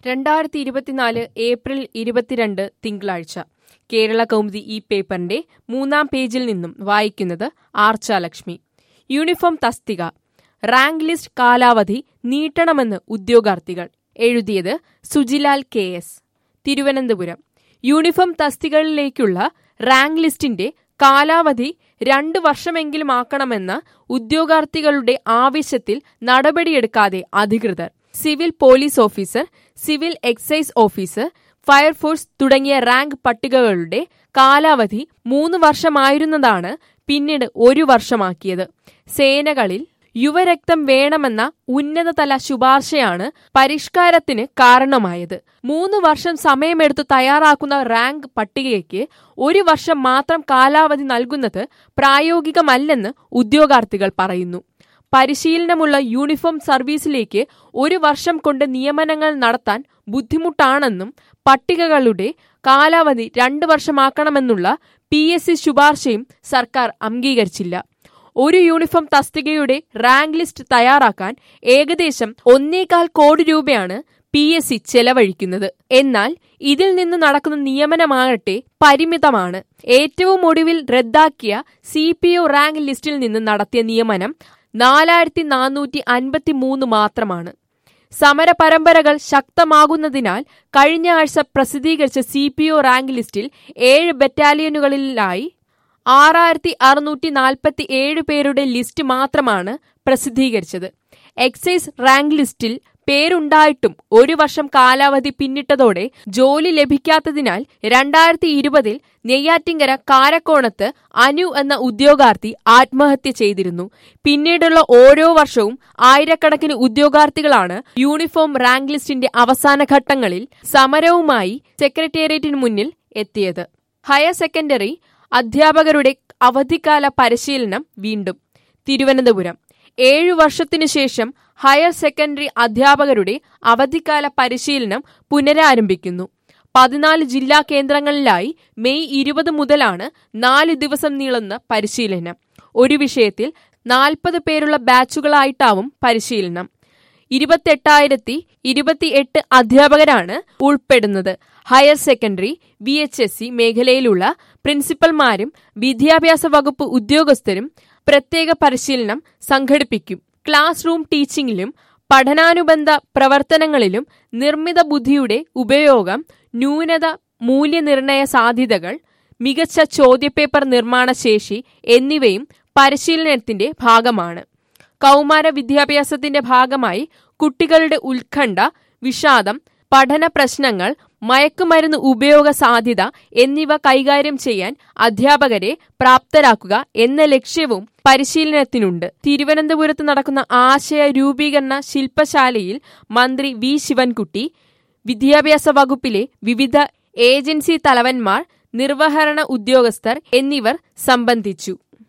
രണ്ടായിരത്തി ഇരുപത്തിനാല് ഏപ്രിൽ ഇരുപത്തിരണ്ട് തിങ്കളാഴ്ച കേരള കൗമുദി ഈ പേപ്പറിന്റെ മൂന്നാം പേജിൽ നിന്നും വായിക്കുന്നത് ആർച്ചാലക്ഷ്മി യൂണിഫോം തസ്തിക റാങ്ക് ലിസ്റ്റ് കാലാവധി നീട്ടണമെന്ന് ഉദ്യോഗാർത്ഥികൾ എഴുതിയത് Sujilal K S Thiruvananthapuram uniform തസ്തികകളിലേക്കുള്ള റാങ്ക് ലിസ്റ്റിന്റെ കാലാവധി രണ്ട് വർഷമെങ്കിലും ആക്കണമെന്ന ഉദ്യോഗാർത്ഥികളുടെ ആവശ്യത്തിൽ നടപടിയെടുക്കാതെ അധികൃതർ civil police officer civil excise officer fire force തുടങ്ങിയ റാങ്ക് പട്ടികകളുടെ കാലാവധി മൂന്ന് വർഷമായിരുന്നതാണ് പിന്നീട് ഒരു വർഷമാക്കിയത് സേനകളിൽ യുവരക്തം വേണമെന്ന ഉന്നതതല ശുപാർശയാണ് പരിഷ്കാരത്തിന് കാരണമായത് മൂന്ന് വർഷം സമയമെടുത്ത് തയ്യാറാക്കുന്ന റാങ്ക് പട്ടികയ്ക്ക് ഒരു വർഷം മാത്രം കാലാവധി നൽകുന്നത് പ്രായോഗികമല്ലെന്ന് ഉദ്യോഗാർത്ഥികൾ പറയുന്നു പരിശീലനമുള്ള യൂണിഫോം സർവീസിലേക്ക് ഒരു വർഷം കൊണ്ട് നിയമനങ്ങൾ നടത്താൻ ബുദ്ധിമുട്ടാണെന്നും പട്ടികകളുടെ കാലാവധി രണ്ട് വർഷമാക്കണമെന്നുള്ള പി എസ് സി ശുപാർശയും സർക്കാർ അംഗീകരിച്ചില്ല ഒരു യൂണിഫോം തസ്തികയുടെ റാങ്ക് ലിസ്റ്റ് തയ്യാറാക്കാൻ ഏകദേശം ഒന്നേകാൽ കോടി രൂപയാണ് പി എസ് സി ചെലവഴിക്കുന്നത് എന്നാൽ ഇതിൽ നിന്ന് നടക്കുന്ന നിയമനമാകട്ടെ പരിമിതമാണ് ഏറ്റവും ഒടുവിൽ റദ്ദാക്കിയ സി പി ഒ റാങ്ക് ലിസ്റ്റിൽ നിന്ന് നടത്തിയ നിയമനം നാലായിരത്തി നാനൂറ്റി അൻപത്തി മൂന്ന് മാത്രമാണ് സമര പരമ്പരകൾ ശക്തമാകുന്നതിനാൽ കഴിഞ്ഞ ആഴ്ച പ്രസിദ്ധീകരിച്ച സി പി ഒ റാങ്ക് ലിസ്റ്റിൽ ഏഴ് ബറ്റാലിയനുകളിലായി ആറായിരത്തി അറുന്നൂറ്റി നാൽപ്പത്തി ഏഴ് പേരുടെ ലിസ്റ്റ് മാത്രമാണ് പ്രസിദ്ധീകരിച്ചത് എക്സൈസ് റാങ്ക് ലിസ്റ്റിൽ പേരുണ്ടായിട്ടും ഒരു വർഷം കാലാവധി പിന്നിട്ടതോടെ ജോലി ലഭിക്കാത്തതിനാൽ രണ്ടായിരത്തി ഇരുപതിൽ നെയ്യാറ്റിങ്കര കാരക്കോണത്ത് അനു എന്ന ഉദ്യോഗാർത്ഥി ആത്മഹത്യ ചെയ്തിരുന്നു പിന്നീടുള്ള ഓരോ വർഷവും ആയിരക്കണക്കിന് ഉദ്യോഗാർത്ഥികളാണ് യൂണിഫോം റാങ്ക് ലിസ്റ്റിന്റെ അവസാന ഘട്ടങ്ങളിൽ സമരവുമായി സെക്രട്ടേറിയറ്റിന് മുന്നിൽ എത്തിയത് ഹയർ സെക്കൻഡറി അധ്യാപകരുടെ അവധിക്കാല പരിശീലനം വീണ്ടും തിരുവനന്തപുരം ഏഴു വർഷത്തിനു ശേഷം ഹയർ സെക്കൻഡറി അധ്യാപകരുടെ അവധിക്കാല പരിശീലനം പുനരാരംഭിക്കുന്നു പതിനാല് ജില്ലാ കേന്ദ്രങ്ങളിലായി മെയ് ഇരുപത് മുതലാണ് നാല് ദിവസം നീളുന്ന പരിശീലനം ഒരു വിഷയത്തിൽ നാൽപ്പത് പേരുള്ള ബാച്ചുകളായിട്ടാവും പരിശീലനം ഇരുപത്തെട്ടായിരത്തി ഇരുപത്തിയെട്ട് അധ്യാപകരാണ് ഉൾപ്പെടുന്നത് higher secondary V H S C മേഖലയിലുള്ള പ്രിൻസിപ്പൽമാരും വിദ്യാഭ്യാസ വകുപ്പ് ഉദ്യോഗസ്ഥരും പ്രത്യേക പരിശീലനം സംഘടിപ്പിക്കും ക്ലാസ് റൂം ടീച്ചിങ്ങിലും പഠനാനുബന്ധ പ്രവർത്തനങ്ങളിലും നിർമ്മിത ബുദ്ധിയുടെ ഉപയോഗം ന്യൂനത മൂല്യനിർണയ സാധ്യതകൾ മികച്ച ചോദ്യപേപ്പർ നിർമ്മാണ ശേഷി എന്നിവയും പരിശീലനത്തിന്റെ ഭാഗമാണ് കൗമാര വിദ്യാഭ്യാസത്തിന്റെ ഭാഗമായി കുട്ടികളുടെ ഉത്കണ്ഠ വിഷാദം പഠന പ്രശ്നങ്ങൾ മയക്കുമരുന്ന് ഉപയോഗ സാധ്യത എന്നിവ കൈകാര്യം ചെയ്യാൻ അധ്യാപകരെ പ്രാപ്തരാക്കുക എന്ന ലക്ഷ്യവും പരിശീലനത്തിനുണ്ട് തിരുവനന്തപുരത്ത് നടക്കുന്ന ആശയ രൂപീകരണ ശില്പശാലയിൽ മന്ത്രി വി ശിവൻകുട്ടി വിദ്യാഭ്യാസ വകുപ്പിലെ വിവിധ ഏജൻസി തലവന്മാർ നിർവഹണ ഉദ്യോഗസ്ഥർ എന്നിവർ സംബന്ധിച്ചു